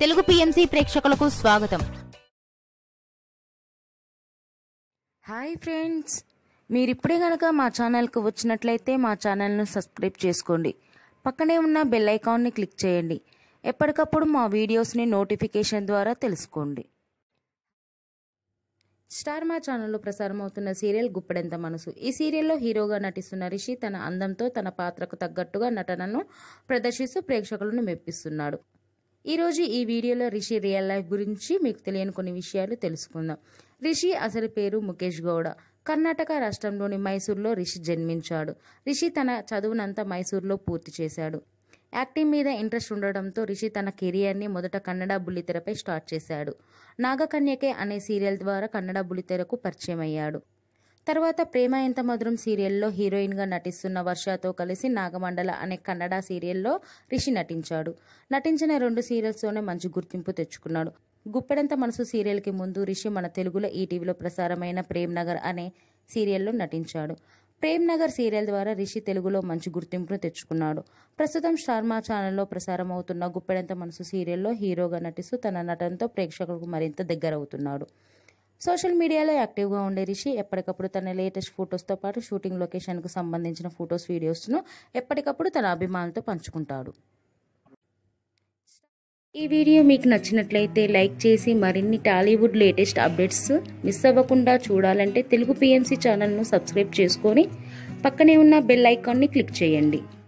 Telugu PMC ప్రేక్షకులకు స్వాగతం hi friends మీరు ఇప్పుడే కనుక మా ఛానల్కి వచ్చినట్లయితే మా ఛానల్ను సబ్స్క్రైబ్ చేసుకోండి పక్కనే ఉన్న బెల్ ఐకాన్ని క్లిక్ చేయండి ఎప్పటికప్పుడు మా వీడియోస్ని నోటిఫికేషన్ ద్వారా తెలుసుకోండి స్టార్ మా ఛానల్లో ప్రసారం అవుతున్న సీరియల్ గుప్పెడంత మనసు ఈ సీరియల్లో హీరోగా నటిస్తున్న రిషి తన అందంతో తన పాత్రకు తగ్గట్టుగా నటనను ప్రదర్శిస్తూ ప్రేక్షకులను మెప్పిస్తున్నాడు ఈరోజు ఈ వీడియోలో రిషి రియల్ లైఫ్ గురించి మీకు తెలియని కొన్ని విషయాలు తెలుసుకుందాం రిషి అసలు పేరు ముఖేష్ గౌడ కర్ణాటక రాష్ట్రంలోని మైసూర్లో రిషి జన్మించాడు రిషి తన చదువునంతా మైసూర్లో పూర్తి చేశాడు యాక్టింగ్ మీద ఇంట్రెస్ట్ ఉండడంతో రిషి తన కెరియర్ని మొదట కన్నడ బుల్లితెరపై స్టార్ట్ చేశాడు నాగకన్యకే అనే సీరియల్ ద్వారా కన్నడ బుల్లితెరకు పరిచయం అయ్యాడు తర్వాత ప్రేమ ఎంత మధురం సీరియల్లో హీరోయిన్గా నటిస్తున్న వర్షతో కలిసి నాగమండల అనే కన్నడ సీరియల్లో రిషి నటించాడు నటించిన రెండు సీరియల్స్తోనే మంచి గుర్తింపు తెచ్చుకున్నాడు గుప్పెడంత మనసు సీరియల్కి ముందు రిషి మన తెలుగులో ఈటీవీలో ప్రసారమైన ప్రేమ్ నగర్ అనే సీరియల్లో నటించాడు ప్రేమ్ నగర్ సీరియల్ ద్వారా రిషి తెలుగులో మంచి గుర్తింపును తెచ్చుకున్నాడు ప్రస్తుతం స్టార్మా ఛానల్లో ప్రసారం అవుతున్న గుప్పెడంత మనసు సీరియల్లో హీరోగా నటిస్తూ తన నటనతో ప్రేక్షకులకు మరింత దగ్గరవుతున్నాడు సోషల్ మీడియాలో యాక్టివ్గా ఉండే రిషి ఎప్పటికప్పుడు తన లేటెస్ట్ ఫొటోస్తో పాటు షూటింగ్ లొకేషన్కు సంబంధించిన ఫొటోస్ వీడియోస్ను ఎప్పటికప్పుడు తన అభిమానులతో పంచుకుంటాడు ఈ వీడియో మీకు నచ్చినట్లయితే లైక్ చేసి మరిన్ని టాలీవుడ్ లేటెస్ట్ అప్డేట్స్ మిస్ అవ్వకుండా చూడాలంటే తెలుగు పిఎంసి ఛానల్ను సబ్స్క్రైబ్ చేసుకొని పక్కనే ఉన్న బెల్ ఐకాన్ని క్లిక్ చేయండి